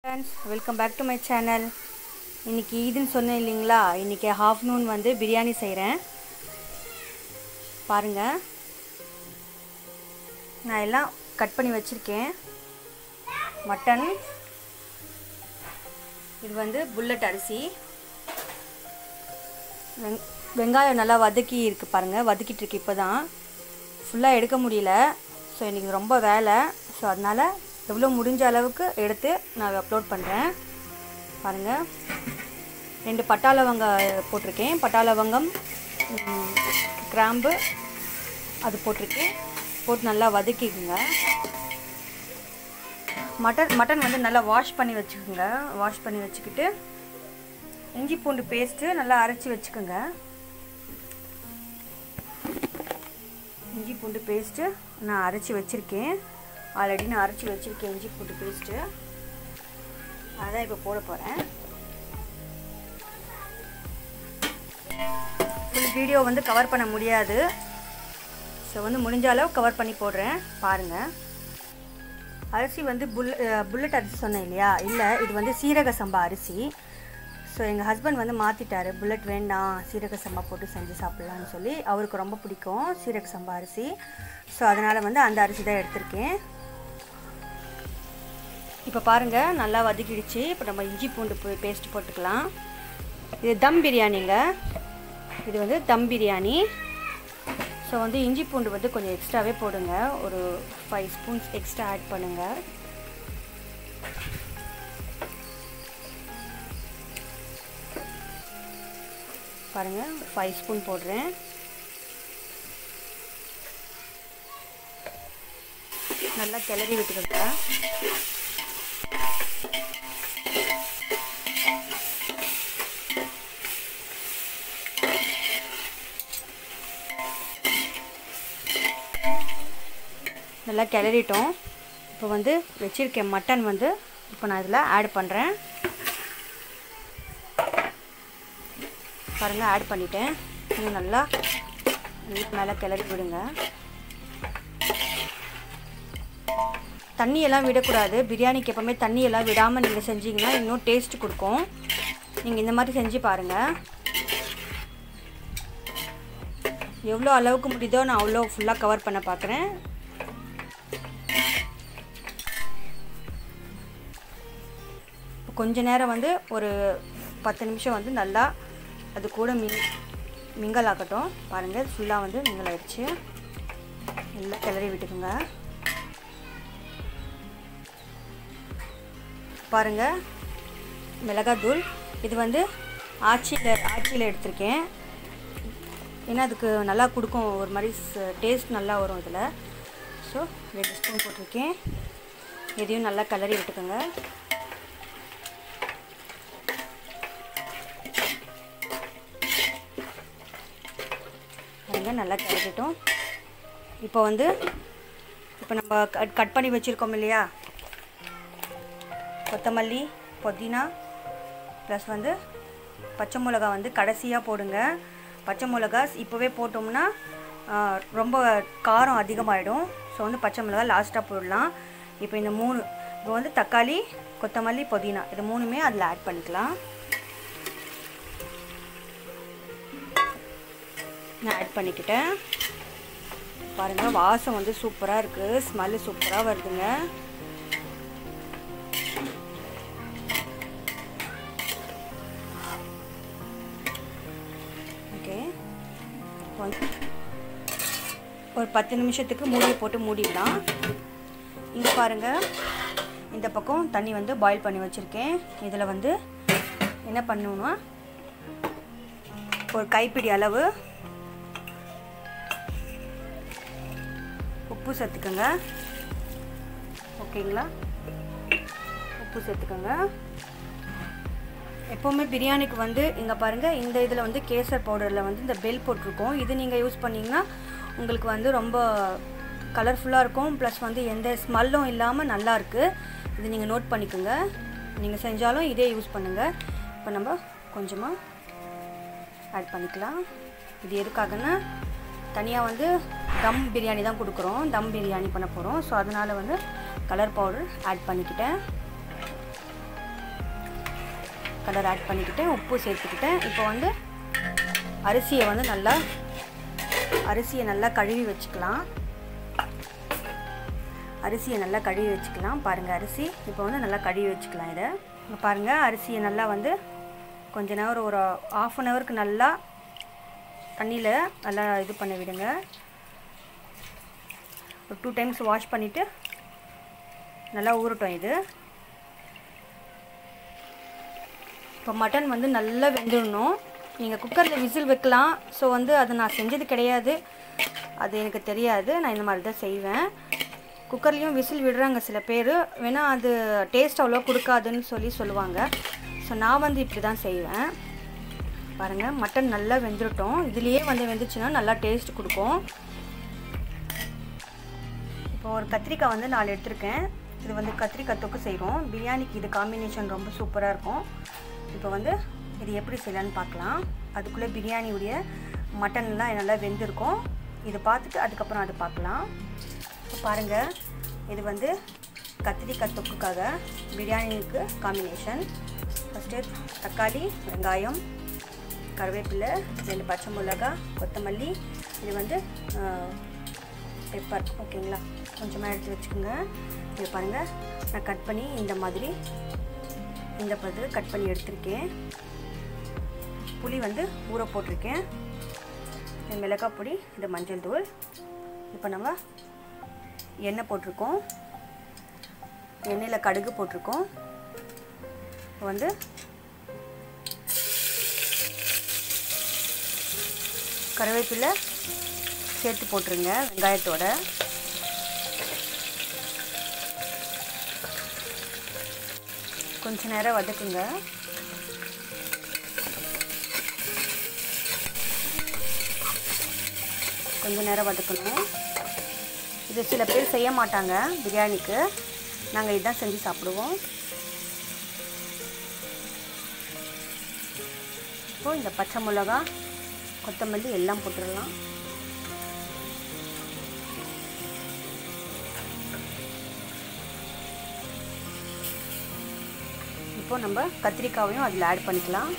friends welcome back to my channel இன்றைக்கி ஈதுன்னு சொன்னேன் இல்லைங்களா இன்றைக்கி ஹாஃப்நூன் வந்து பிரியாணி செய்கிறேன் பாருங்கள் நான் எல்லாம் கட் பண்ணி வச்சுருக்கேன் மட்டன் இது வந்து புல்லட் அரிசி வெங் வெங்காயம் நல்லா வதக்கி இருக்குது பாருங்கள் வதக்கிட்டு இருக்கு இப்போ தான் ஃபுல்லாக எடுக்க முடியல ஸோ இன்றைக்கி ரொம்ப வேலை ஸோ அதனால் எவ்வளோ முடிஞ்ச அளவுக்கு எடுத்து நான் அப்லோட் பண்ணுறேன் பாருங்கள் ரெண்டு பட்டா லவங்கம் போட்டிருக்கேன் பட்டா லவங்கம் ம், கிராம்பு அது போட்டிருக்கேன் போட்டு நல்லா வதக்கிக்குங்க மட்டன் மட்டன் வந்து நல்லா வாஷ் பண்ணி வச்சுக்கோங்க வாஷ் பண்ணி வச்சுக்கிட்டு இஞ்சி பூண்டு பேஸ்ட்டு நல்லா அரைச்சி வச்சுக்கோங்க இஞ்சி பூண்டு பேஸ்ட்டு நான் அரைச்சி வச்சுருக்கேன் ஆல்ரெடி நான் அரைச்சி வச்சுருக்கேன் இஞ்சி பூண்டு பேஸ்ட்டு அதான் இப்போ போட போகிறேன் ஃபுல் வீடியோ வந்து கவர் பண்ண முடியாது ஸோ வந்து முடிஞ்ச அளவு கவர் பண்ணி போடுறேன் பாருங்கள் அரிசி வந்து புல் புல்லட் அரிசி சொன்னேன் இல்லையா இல்லை இது வந்து சீரக சம்பா அரிசி ஸோ எங்கள் ஹஸ்பண்ட் வந்து மாற்றிட்டாரு புல்லட் வேண்டாம் சீரக சம்பா போட்டு செஞ்சு சாப்பிட்லான்னு சொல்லி அவருக்கு ரொம்ப பிடிக்கும் சீரக சம்பா அரிசி ஸோ அதனால் வந்து அந்த அரிசி தான் எடுத்திருக்கேன் இப்போ பாருங்கள் நல்லா வதக்கிடுச்சு இப்போ நம்ம இஞ்சி பூண்டு பேஸ்ட் போட்டுக்கலாம் இது தம் பிரியாணிங்க இது வந்து தம் பிரியாணி ஸோ வந்து இஞ்சி பூண்டு வந்து கொஞ்சம் எக்ஸ்ட்ராவே போடுங்க ஒரு ஃபைவ் ஸ்பூன்ஸ் எக்ஸ்ட்ரா ஆட் பண்ணுங்கள் பாருங்கள் ஃபைவ் ஸ்பூன் போடுறேன் நல்லா கிளறி விட்டுக்கோங்க நல்லா கிளறிட்டோம் இப்போ வந்து வச்சுருக்கேன் மட்டன் வந்து இப்போ நான் இதில் ஆட் பண்ணுறேன் பாருங்கள் ஆட் பண்ணிட்டேன் இன்னும் நல்லா நல்லா மேலே கிளறி விடுங்க தண்ணியெல்லாம் விடக்கூடாது பிரியாணிக்கு எப்போவுமே தண்ணியெல்லாம் விடாமல் நீங்கள் செஞ்சீங்கன்னா இன்னும் டேஸ்ட் கொடுக்கும் நீங்கள் இந்த மாதிரி செஞ்சு பாருங்கள் எவ்வளோ அளவுக்கு முடியுதோ நான் அவ்வளோ ஃபுல்லாக கவர் பண்ண பார்க்குறேன் கொஞ்ச நேரம் வந்து ஒரு பத்து நிமிஷம் வந்து நல்லா அது கூட மிங் மிங்கல் ஆகட்டும் பாருங்கள் ஃபுல்லாக வந்து மிங்கல் ஆயிடுச்சு நல்லா கிளறி விட்டுக்குங்க பாருங்கள் மிளகாத்தூள் இது வந்து ஆச்சியில் ஆச்சியில் எடுத்திருக்கேன் ஏன்னா அதுக்கு நல்லா கொடுக்கும் ஒரு மாதிரி டேஸ்ட் நல்லா வரும் இதில் ஸோ ரெண்டு ஸ்பூன் போட்டிருக்கேன் இதையும் நல்லா கிளறி விட்டுக்கோங்க பாருங்க நல்லா கிளறிட்டோம் இப்போ வந்து இப்போ நம்ம கட் கட் பண்ணி வச்சுருக்கோம் இல்லையா கொத்தமல்லி புதினா ப்ளஸ் வந்து பச்சை மிளகா வந்து கடைசியாக போடுங்க பச்சை மிளகா இப்போவே போட்டோம்னா ஆ, ரொம்ப காரம் அதிகமாகிடும் ஸோ வந்து பச்சை மிளகா லாஸ்ட்டாக போடலாம் இப்போ இந்த மூணு இப்போ வந்து தக்காளி கொத்தமல்லி புதினா இது மூணுமே அதில் ஆட் பண்ணிக்கலாம் நான் ஆட் பண்ணிக்கிட்டேன் பாருங்கள் வாசம் வந்து சூப்பராக இருக்குது ஸ்மெல்லு சூப்பராக வருதுங்க ஓகே வந்து ஒரு பத்து நிமிஷத்துக்கு மூடி போட்டு மூடிடலாம் இங்கே பாருங்கள் இந்த பக்கம் தண்ணி வந்து பாயில் பண்ணி வச்சுருக்கேன் இதில் வந்து என்ன பண்ணணுன்னா ஒரு கைப்பிடி அளவு உப்பு சேர்த்துக்கோங்க ஓகேங்களா உப்பு சேர்த்துக்கோங்க எப்போவுமே பிரியாணிக்கு வந்து இங்கே பாருங்கள் இந்த இதில் வந்து கேசர் பவுடரில் வந்து இந்த பெல் போட்டிருக்கோம் இது நீங்கள் யூஸ் பண்ணிங்கன்னா உங்களுக்கு வந்து ரொம்ப கலர்ஃபுல்லாக இருக்கும் ப்ளஸ் வந்து எந்த ஸ்மெல்லும் இல்லாமல் நல்லாயிருக்கு இது நீங்கள் நோட் பண்ணிக்கோங்க நீங்கள் செஞ்சாலும் இதே யூஸ் பண்ணுங்கள் இப்போ நம்ம கொஞ்சமாக ஆட் பண்ணிக்கலாம் இது எதுக்காகன்னா தனியாக வந்து தம் பிரியாணி தான் கொடுக்குறோம் தம் பிரியாணி பண்ண போகிறோம் ஸோ அதனால் வந்து கலர் பவுடர் ஆட் பண்ணிக்கிட்டேன் கலர் ஆட் பண்ணிக்கிட்டேன் உப்பு சேர்த்துக்கிட்டேன் இப்போ வந்து அரிசியை வந்து நல்லா அரிசியை நல்லா கழுவி வச்சுக்கலாம் அரிசியை நல்லா கழுவி வச்சுக்கலாம் பாருங்கள் அரிசி இப்போ வந்து நல்லா கழுவி வச்சுக்கலாம் இதை இங்கே பாருங்கள் அரிசியை நல்லா வந்து கொஞ்ச நேரம் ஒரு ஆஃப் அன் ஹவருக்கு நல்லா தண்ணியில் நல்லா இது பண்ண விடுங்க ஒரு டூ டைம்ஸ் வாஷ் பண்ணிவிட்டு நல்லா ஊறட்டும் இது இப்போ மட்டன் வந்து நல்லா வெந்துடணும் நீங்கள் குக்கரில் விசில் வைக்கலாம் ஸோ வந்து அது நான் செஞ்சது கிடையாது அது எனக்கு தெரியாது நான் இந்த மாதிரி தான் செய்வேன் குக்கர்லேயும் விசில் விடுறாங்க சில பேர் வேணால் அது டேஸ்ட் அவ்வளோ கொடுக்காதுன்னு சொல்லி சொல்லுவாங்க ஸோ நான் வந்து இப்படி தான் செய்வேன் பாருங்கள் மட்டன் நல்லா வெந்துருட்டோம் இதுலேயே வந்து வெந்துச்சுன்னா நல்லா டேஸ்ட் கொடுக்கும் இப்போ ஒரு கத்திரிக்காய் வந்து நாலு எடுத்திருக்கேன் இது வந்து கத்திரிக்காய் தொக்கு செய்கிறோம் பிரியாணிக்கு இது காம்பினேஷன் ரொம்ப சூப்பராக இருக்கும் இப்போ வந்து இது எப்படி செய்யலான்னு பார்க்கலாம் அதுக்குள்ளே பிரியாணியுடைய மட்டன்லாம் நல்லா வெந்திருக்கும் இதை பார்த்துட்டு அதுக்கப்புறம் அது பார்க்கலாம் இப்போ பாருங்கள் இது வந்து கத்திரிக்காய் தொக்குக்காக பிரியாணிக்கு காம்பினேஷன் ஃபஸ்ட்டு தக்காளி வெங்காயம் கருவேப்பிலை ரெண்டு பச்சை மிளகா கொத்தமல்லி இது வந்து பெப்பர் ஓகேங்களா கொஞ்சமாக எடுத்து வச்சுக்கோங்க இது பாருங்கள் நான் கட் பண்ணி இந்த மாதிரி இந்த பதத்தில் கட் பண்ணி எடுத்திருக்கேன் புளி வந்து ஊற போட்டிருக்கேன் இது மிளகாய் பொடி இது மஞ்சள் தூள் இப்போ நம்ம எண்ணெய் போட்டிருக்கோம் எண்ணெயில் கடுகு போட்டிருக்கோம் இப்போ வந்து கருவேப்பிலை சேர்த்து போட்டுருங்க வெங்காயத்தோட கொஞ்ச நேரம் வதக்குங்க கொஞ்ச நேரம் வதக்கணும் இது சில பேர் செய்ய மாட்டாங்க பிரியாணிக்கு நாங்கள் இதுதான் செஞ்சு சாப்பிடுவோம் இப்போ இந்த பச்சை மிளகா கொத்தமல்லி எல்லாம் போட்டுடலாம் இப்போ நம்ம கத்திரிக்காவையும் அதில் ஆட் பண்ணிக்கலாம்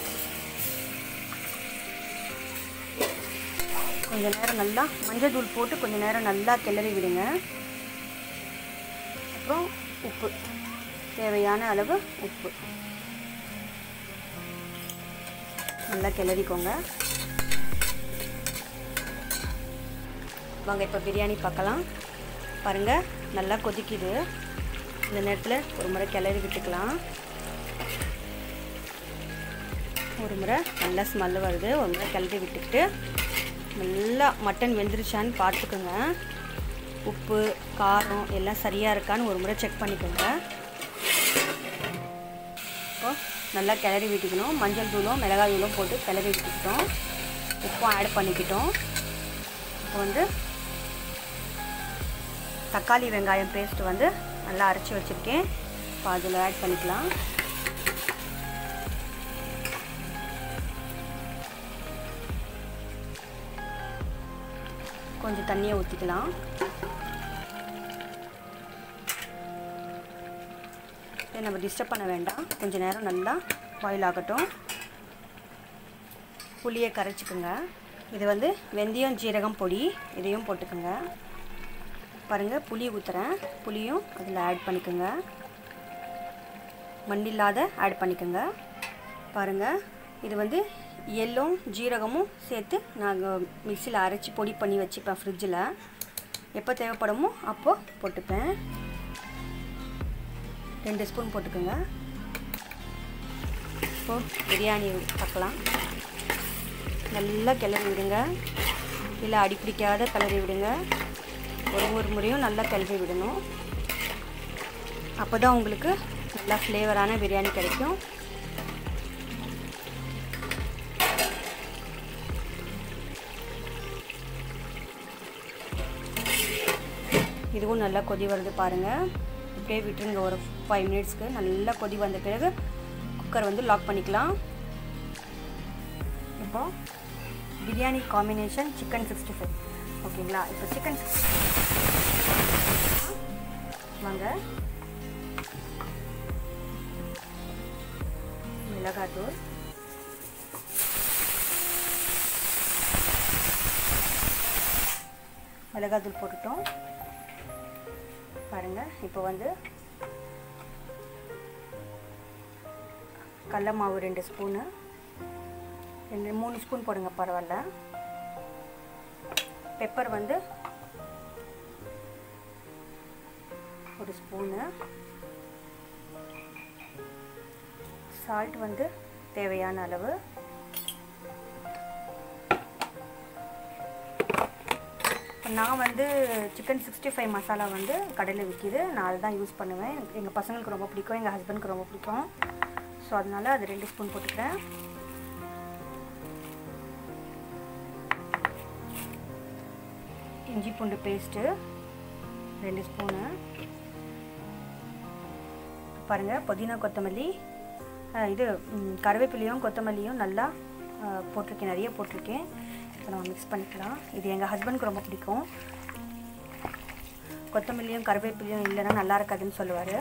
கொஞ்ச நேரம் நல்லா மஞ்சள் தூள் போட்டு கொஞ்ச நேரம் நல்லா கிளறி விடுங்க அப்புறம் உப்பு தேவையான அளவு உப்பு நல்லா கிளறிக்கோங்க வாங்க இப்போ பிரியாணி பார்க்கலாம் பாருங்கள் நல்லா கொதிக்குது இந்த நேரத்தில் ஒரு முறை கிளறி விட்டுக்கலாம் ஒரு முறை நல்லா ஸ்மெல் வருது ஒரு முறை கிளறி விட்டுக்கிட்டு நல்லா மட்டன் வெந்துருச்சான்னு பார்த்துக்கோங்க உப்பு காரம் எல்லாம் சரியாக இருக்கான்னு ஒரு முறை செக் பண்ணிக்கோங்க இப்போ நல்லா கிளறி விட்டுக்கணும் மஞ்சள் தூளும் மிளகாய் தூளும் போட்டு கிளறி விட்டுக்கிட்டோம் உப்பும் ஆட் பண்ணிக்கிட்டோம் இப்போ வந்து தக்காளி வெங்காயம் பேஸ்ட் வந்து நல்லா அரைச்சி வச்சுருக்கேன் இப்போ அதில் ஆட் பண்ணிக்கலாம் கொஞ்சம் தண்ணியை ஊற்றிக்கலாம் இதை நம்ம டிஸ்டர்ப் பண்ண வேண்டாம் கொஞ்சம் நேரம் நல்லா பாயில் ஆகட்டும் புளியை கரைச்சிக்கோங்க இது வந்து வெந்தயம் ஜீரகம் பொடி இதையும் போட்டுக்கோங்க பாருங்கள் புளி ஊற்றுறேன் புளியும் அதில் ஆட் பண்ணிக்கோங்க மண்ணில்லாத ஆட் பண்ணிக்கோங்க பாருங்கள் இது வந்து எள்ளும் ஜீரகமும் சேர்த்து நாங்கள் மிக்சியில் அரைச்சி பொடி பண்ணி வச்சுப்பேன் ஃப்ரிட்ஜில் எப்போ தேவைப்படுமோ அப்போது போட்டுப்பேன் ரெண்டு ஸ்பூன் போட்டுக்கோங்க இப்போது பிரியாணி பார்க்கலாம் நல்லா கிளறி விடுங்க இல்லை அடி பிடிக்காத கிளறி விடுங்க ஒரு ஒரு முறையும் நல்லா கிளறி விடணும் அப்போ தான் உங்களுக்கு நல்லா ஃப்ளேவரான பிரியாணி கிடைக்கும் இதுவும் நல்லா கொதி வருது பாருங்கள் இப்படியே விட்டுருங்க ஒரு ஃபைவ் மினிட்ஸ்க்கு நல்லா கொதி வந்த பிறகு குக்கர் வந்து லாக் பண்ணிக்கலாம் இப்போ biryani combination chicken sixty five ஓகேங்களா இப்போ சிக்கன் வாங்க மிளகாத்தூள் மிளகாத்தூள் போட்டுட்டோம் பாருங்கள் இப்போ வந்து கடல மாவு ரெண்டு ஸ்பூனு ரெண்டு மூணு ஸ்பூன் போடுங்க பரவாயில்ல பெப்பர் வந்து ஒரு ஸ்பூனு சால்ட் வந்து தேவையான அளவு நான் வந்து சிக்கன் சிக்ஸ்டி ஃபைவ் மசாலா வந்து கடையில் விற்கிது நான் அதை தான் யூஸ் பண்ணுவேன் எங்கள் பசங்களுக்கு ரொம்ப பிடிக்கும் எங்கள் ஹஸ்பண்டுக்கு ரொம்ப பிடிக்கும் ஸோ அதனால் அது ரெண்டு ஸ்பூன் போட்டுக்கிறேன் இஞ்சி பூண்டு பேஸ்ட்டு ரெண்டு ஸ்பூனு பாருங்கள் புதினா கொத்தமல்லி இது கருவேப்பிலையும் கொத்தமல்லியும் நல்லா போட்டிருக்கேன் நிறைய போட்டிருக்கேன் இப்போ நம்ம மிக்ஸ் பண்ணிக்கலாம் இது எங்கள் ஹஸ்பண்டுக்கு ரொம்ப பிடிக்கும் கொத்தமல்லியும் கருவேப்பிலையும் இல்லைன்னா நல்லா இருக்காதுன்னு சொல்லுவார்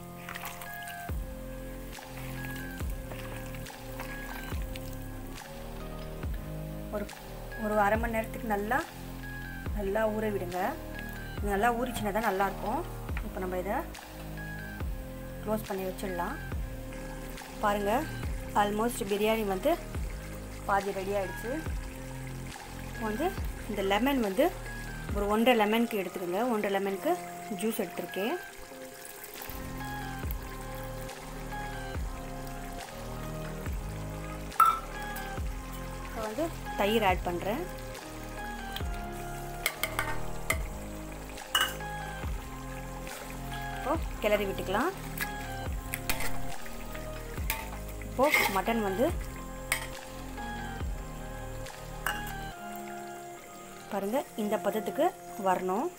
ஒரு ஒரு அரை மணி நேரத்துக்கு நல்லா நல்லா ஊற விடுங்க இது நல்லா ஊறிச்சுன்னா தான் நல்லாயிருக்கும் இப்போ நம்ம இதை க்ளோஸ் பண்ணி வச்சிடலாம் பாருங்கள் ஆல்மோஸ்ட் பிரியாணி வந்து பாதி ரெடி ஆகிடுச்சு வந்து இந்த லெமன் வந்து ஒரு ஒன்றரை லெமனுக்கு எடுத்துக்கோங்க ஒன்றரை லெமனுக்கு ஜூஸ் எடுத்திருக்கேன் இப்போ வந்து தயிர் ஆட் பண்ணுறேன் இப்போது கிளறி விட்டுக்கலாம் இப்போது மட்டன் வந்து பாருங்கள் இந்த பதத்துக்கு வரணும்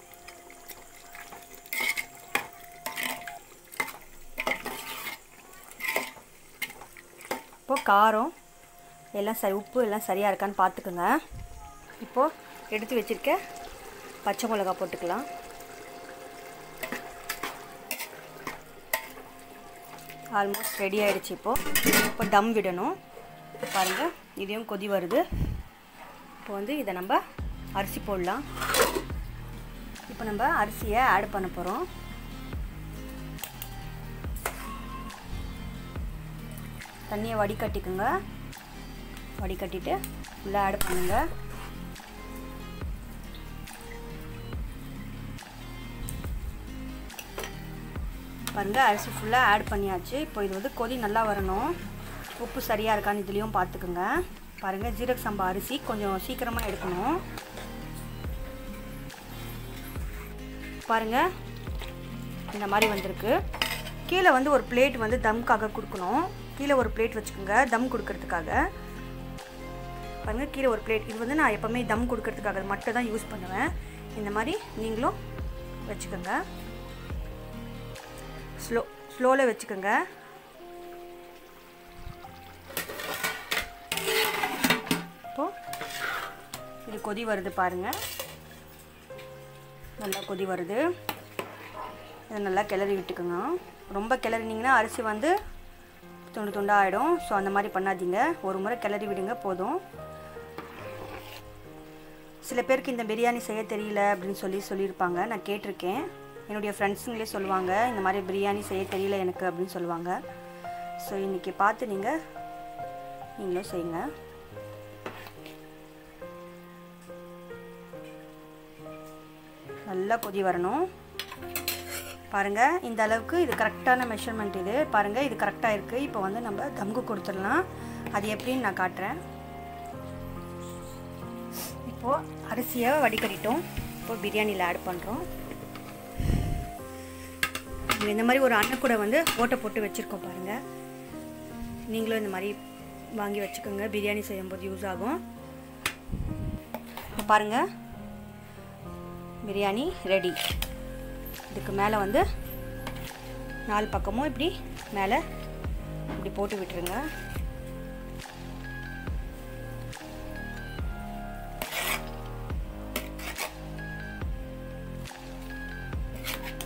இப்போது காரம் எல்லாம் சரி உப்பு எல்லாம் சரியாக இருக்கான்னு பார்த்துக்குங்க இப்போது எடுத்து வச்சுருக்க பச்சை மிளகா போட்டுக்கலாம் ஆல்மோஸ்ட் ரெடி ஆகிடுச்சு இப்போது இப்போ தம் விடணும் பாருங்கள் இதையும் கொதி வருது இப்போ வந்து இதை நம்ம அரிசி போடலாம் இப்போ நம்ம அரிசியை ஆட் பண்ண போகிறோம் தண்ணியை வடிகட்டிக்குங்க வடிகட்டிட்டு ஃபுல்லாக ஆட் பண்ணுங்கள் பாருங்கள் அரிசி ஃபுல்லாக ஆட் பண்ணியாச்சு இப்போ இது வந்து கொதி நல்லா வரணும் உப்பு சரியாக இருக்கான்னு இதுலேயும் பார்த்துக்குங்க பாருங்கள் ஜீரக சம்பா அரிசி கொஞ்சம் சீக்கிரமாக எடுக்கணும் பாருங்கள் இந்த மாதிரி வந்திருக்கு கீழே வந்து ஒரு பிளேட் வந்து தம்க்காக கொடுக்கணும் கீழே ஒரு பிளேட் வச்சுக்கோங்க தம் கொடுக்கறதுக்காக பாருங்கள் கீழே ஒரு பிளேட் இது வந்து நான் எப்போவுமே தம் கொடுக்கறதுக்காக மட்டும் தான் யூஸ் பண்ணுவேன் இந்த மாதிரி நீங்களும் வச்சுக்கோங்க ஸ்லோ ஸ்லோவில் வச்சுக்கோங்க இப்போது இது கொதி வருது பாருங்கள் நல்லா கொதி வருது இதை நல்லா கிளறி விட்டுக்கோங்க ரொம்ப கிளறினீங்கன்னா அரிசி வந்து துண்டு துண்டாக ஆகிடும் ஸோ அந்த மாதிரி பண்ணாதீங்க ஒரு முறை கிளறி விடுங்க போதும் சில பேருக்கு இந்த பிரியாணி செய்ய தெரியல அப்படின்னு சொல்லி சொல்லியிருப்பாங்க நான் கேட்டிருக்கேன் என்னுடைய ஃப்ரெண்ட்ஸுங்களே சொல்லுவாங்க இந்த மாதிரி பிரியாணி செய்ய தெரியல எனக்கு அப்படின்னு சொல்லுவாங்க ஸோ இன்றைக்கி பார்த்து நீங்கள் நீங்களும் செய்யுங்க நல்லா கொதி வரணும் பாருங்கள் இந்த அளவுக்கு இது கரெக்டான மெஷர்மெண்ட் இது பாருங்கள் இது கரெக்டாக இருக்குது இப்போ வந்து நம்ம தம்கு கொடுத்துடலாம் அது எப்படின்னு நான் காட்டுறேன் இப்போது அரிசியை வடிகட்டிட்டோம் இப்போது பிரியாணியில் ஆட் பண்ணுறோம் இந்த மாதிரி ஒரு அன்னக்கூடை வந்து ஓட்டை போட்டு வச்சுருக்கோம் பாருங்கள் நீங்களும் இந்த மாதிரி வாங்கி வச்சுக்கோங்க பிரியாணி செய்யும்போது யூஸ் ஆகும் பாருங்கள் பிரியாணி ரெடி இதுக்கு மேலே வந்து நாலு பக்கமும் இப்படி மேலே இப்படி போட்டு விட்டுருங்க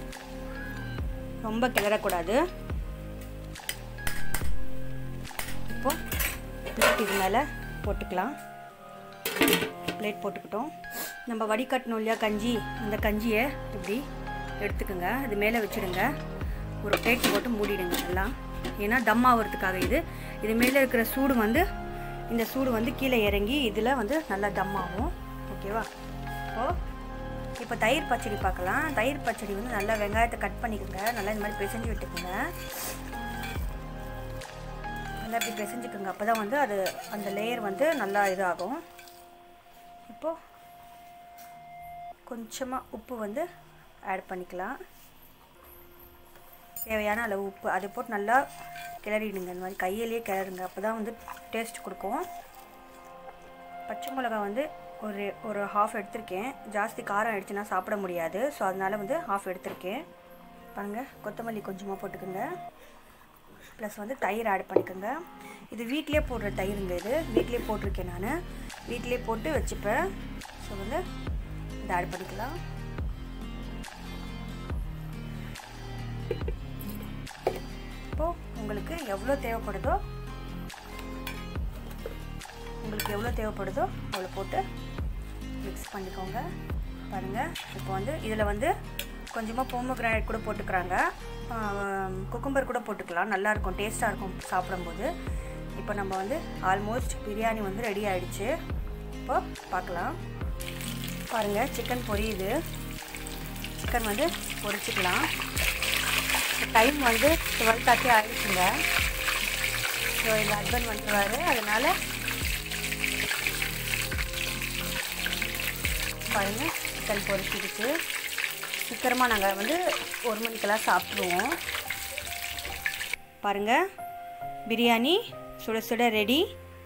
ரொம்ப கிளறக்கூடாது இப்போது பிளேட் இது மேலே போட்டுக்கலாம் பிளேட் போட்டுக்கிட்டோம் நம்ம வடிகட்டணும் இல்லையா கஞ்சி அந்த கஞ்சியை இப்படி எடுத்துக்கோங்க இது மேலே வச்சுடுங்க ஒரு பிளேட் போட்டு மூடிடுங்க எல்லாம் ஏன்னா தம் ஆகிறதுக்காக இது இது மேலே இருக்கிற சூடு வந்து இந்த சூடு வந்து கீழே இறங்கி இதில் வந்து நல்லா தம் ஆகும் ஓகேவா இப்போது இப்போ தயிர் பச்சடி பார்க்கலாம் தயிர் பச்சடி வந்து நல்லா வெங்காயத்தை கட் பண்ணிக்கோங்க நல்லா இந்த மாதிரி பிசைஞ்சு விட்டுக்கோங்க நல்லா இப்படி பிசைஞ்சுக்கோங்க அப்போ தான் வந்து அது அந்த லேயர் வந்து நல்லா இதாகும் இப்போது கொஞ்சமாக உப்பு வந்து ஆட் பண்ணிக்கலாம் தேவையான அளவு உப்பு அதை போட்டு நல்லா கிளறிடுங்க இந்த மாதிரி கையிலேயே கிளறுங்க அப்போ தான் வந்து டேஸ்ட் கொடுக்கும் பச்சை மிளகா வந்து ஒரு ஒரு ஹாஃப் எடுத்திருக்கேன் ஜாஸ்தி காரம் ஆயிடுச்சுன்னா சாப்பிட முடியாது ஸோ அதனால் வந்து ஹாஃப் எடுத்திருக்கேன் பாருங்கள் கொத்தமல்லி கொஞ்சமாக போட்டுக்கோங்க ப்ளஸ் வந்து தயிர் ஆட் பண்ணிக்கோங்க இது வீட்லேயே போடுற தயிருங்க இது வீட்லேயே போட்டிருக்கேன் நான் வீட்லேயே போட்டு வச்சுப்பேன் ஸோ வந்து இதை ஆட் பண்ணிக்கலாம் இப்போது உங்களுக்கு எவ்வளோ தேவைப்படுதோ உங்களுக்கு எவ்வளோ தேவைப்படுதோ அவ்வளோ போட்டு மிக்ஸ் பண்ணிக்கோங்க பாருங்கள் இப்போ வந்து இதில் வந்து கொஞ்சமாக போமோ கிரானைட் கூட போட்டுக்கிறாங்க குக்கும்பர் கூட போட்டுக்கலாம் நல்லாயிருக்கும் டேஸ்ட்டாக இருக்கும் சாப்பிடும்போது இப்போ நம்ம வந்து ஆல்மோஸ்ட் பிரியாணி வந்து ரெடி ஆகிடுச்சு இப்போ பார்க்கலாம் பாருங்கள் சிக்கன் பொரியுது சிக்கன் வந்து பொரிச்சிக்கலாம் டைம் வந்து டுவெல் தேர்ட்டி ஆகிடுச்சுங்க ஸோ எங்கள் ஹஸ்பண்ட் வந்துடுவார் அதனால் பாருங்கள் சிக்கன் பொரிச்சிடுச்சு சீக்கிரமாக நாங்கள் வந்து ஒரு மணிக்கெல்லாம் சாப்பிட்ருவோம் பாருங்கள் பிரியாணி சுட சுட ரெடி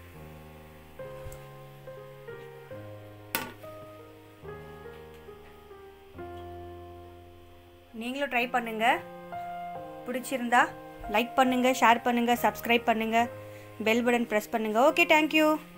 நீங்களும் ட்ரை பண்ணுங்கள் பிடிச்சிருந்தா லைக் பண்ணுங்கள் ஷேர் பண்ணுங்கள் சப்ஸ்கிரைப் பண்ணுங்கள் பெல் பட்டன் ப்ரெஸ் பண்ணுங்கள் ஓகே தேங்க்யூ